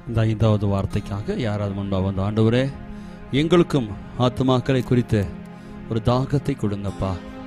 இந்த ஐந்தாவது வார்த்தைக்காக யாராவது முன்பாக வந்து ஆண்டவரே எங்களுக்கும் ஆத்துமாக்களை குறித்து ஒரு தாகத்தை கொடுங்கப்பா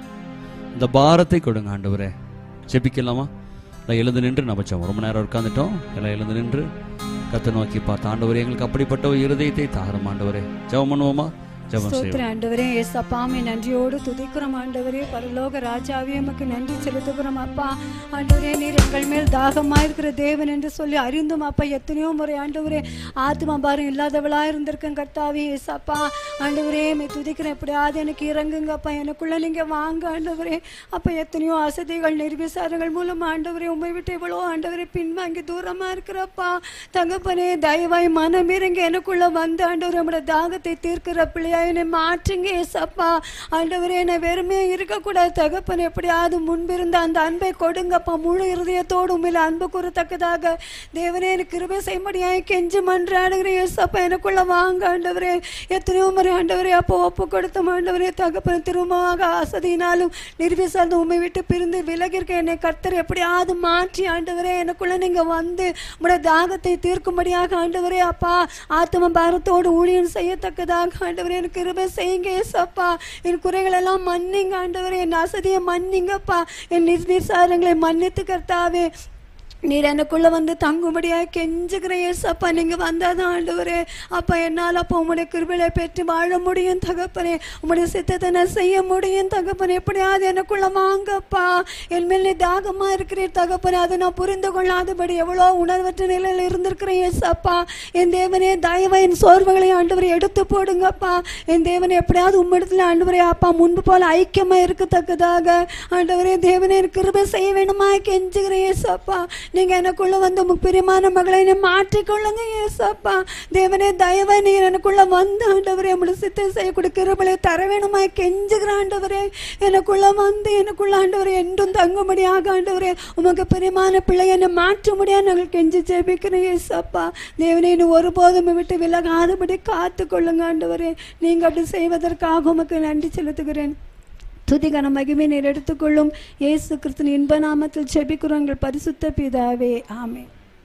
இந்த பாரத்தை கொடுங்க ஆண்டவரே ஜெபிக்கலாமா எல்லாம் எழுந்து நின்று நம்ம ஜெபம். ரொம்ப நேரம் உட்காந்துட்டோம் எல்லாம் எழுந்து நின்று கத்தை நோக்கி பார்த்து ஆண்டவரே எங்களுக்கு அப்படிப்பட்ட ஒரு இருதயத்தை தாரும் ஆண்டவரே ஜெபம் பண்ணுவோமா ஜெபம் செய்வோம் ஸ்தோத்திர ஆண்டவரே ஏசப்பாமே நன்றியோடு துதிக்கிறோம் ஆண்டவரே பரலோக ராஜாவே எமக்கு நன்றி செலுத்துகிறோம் அப்பா ஆண்டவரே நீர் எங்கள் மேல் தாகமா இருக்கிற தேவன் என்று சொல்லி அறிந்தும் அப்பா எத்தனையோ முறை ஆண்டவரே ஆத்மா பாரம் இல்லாதவளா இருந்திருக்கேன் கர்த்தாவே ஏசப்பா ஆண்டவரே மே துதிக்கிறேன் எப்படியாவது எனக்கு இறங்குங்கப்பா எனக்குள்ள நீங்க வாங்க ஆண்டவரே அப்ப எத்தனையோ அசதிகள் நிர்விசாரங்கள் மூலம் ஆண்டவரே உண்மை விட்டு எவ்வளோ ஆண்டவரே பின்வாங்கி தூரமா இருக்கிறப்பா தகப்பனே தயவாய் மனம் இறங்கி எனக்குள்ள வந்து ஆண்டவரே நம்மளோட தாகத்தை தீர்க்கிற பிள்ளையா என்னை மாற்றுங்க ஏசப்பா ஆண்டவரே என்னை வெறுமையா இருக்கக்கூடாது தகப்பன் எப்படியாவது முன்பிருந்த அந்த அன்பை கொடுங்கப்பா முழு இருதயத்தோடு உண்மையில அன்பு கூறத்தக்கதாக தேவனே எனக்கு கிருபை செய்யும்படியாய் கெஞ்சி மன்றாடுகிறேன் ஏசப்பா எனக்குள்ள வாங்க ஆண்டவரே எத்தனையோ முறை ஆண்டவரே அப்போ ஒப்பு கொடுத்த ஆண்டவரே தகப்பன் திரும்பமாக அசதியினாலும் நிர்விசார்ந்த உண்மை விட்டு பிரிந்து விலகி இருக்க என்னை கர்த்தர் எப்படியாவது மாற்றி ஆண்டவரே எனக்குள்ள நீங்க வந்து உடைய தாகத்தை தீர்க்கும்படியாக ஆண்டவரே அப்பா ஆத்ம பாரத்தோடு ஊழியம் செய்யத்தக்கதாக ஆண்டவரே எனக்கு கிருபை செய்யுங்க ஏசப்பா என் குறைகள் எல்லாம் மன்னிங்க ஆண்டவரே என் அசதியை மன்னிங்கப்பா என் நிர்நிசாரங்களை மன்னித்து கர்த்தாவே நீர் எனக்குள்ள வந்து தங்கும்படியா கெஞ்சுகிற ஏசப்பா நீங்க வந்தாதான் ஆண்டவரே அப்பா என்னால் அப்போ உம்முடைய கிருபையை பெற்று வாழ முடியும் தகப்பனே உம்முடைய சித்தத்தை நான் செய்ய முடியும் தகப்பனே எப்படியாவது எனக்குள்ள வாங்கப்பா என் மேல் நீ தாகமா இருக்கிறீர் தகப்பனே அதை நான் புரிந்து கொள்ளாதபடி எவ்வளோ உணர்வற்ற நிலையில் இருந்திருக்கிறேன் ஏசப்பா என் தேவனே தயவை என் சோர்வுகளை ஆண்டவரை எடுத்து போடுங்கப்பா என் தேவனை எப்படியாவது உம்மிடத்துல ஆண்டவரே அப்பா முன்பு போல ஐக்கியமா இருக்கத்தக்கதாக ஆண்டவரே தேவனே எனக்கு கிருபை செய்ய வேணுமா கெஞ்சுகிறேன் ஏசப்பா நீங்க எனக்குள்ள வந்து உங்க பிரியமான மகளை என்னை மாற்றிக்கொள்ளுங்க ஏசப்பா தேவனே தயவை நீர் எனக்குள்ள வந்து ஆண்டவரே உங்களுடைய சித்தம் செய்யக்கூடிய கிருபலை தர வேணுமா கெஞ்சுகிற ஆண்டவரே எனக்குள்ள வந்து எனக்குள்ள ஆண்டவரே என்றும் தங்கும்படியாக ஆண்டவரே உமக்கு பிரியமான பிள்ளை என்னை மாற்ற முடியாது நாங்கள் கெஞ்சி ஜெபிக்கிறேன் ஏசப்பா தேவனே நீ ஒருபோதும் விட்டு விலகாதபடி காத்து கொள்ளுங்க ஆண்டவரே நீங்க அப்படி செய்வதற்காக உமக்கு நன்றி செலுத்துகிறேன் துதிகன மகிமை நீர் எடுத்துக்கொள்ளும் இயேசு கிறிஸ்துவின் இன்ப நாமத்தில் ஜெபிக்கிறோம் எங்கள் பரிசுத்த பிதாவே ஆமே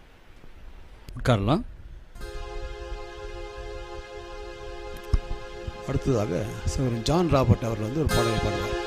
உட்காரலாம் அடுத்ததாக சகோதரன் ஜான் ராபர்ட் அவர்கள் வந்து ஒரு பாடலை பாடுவார்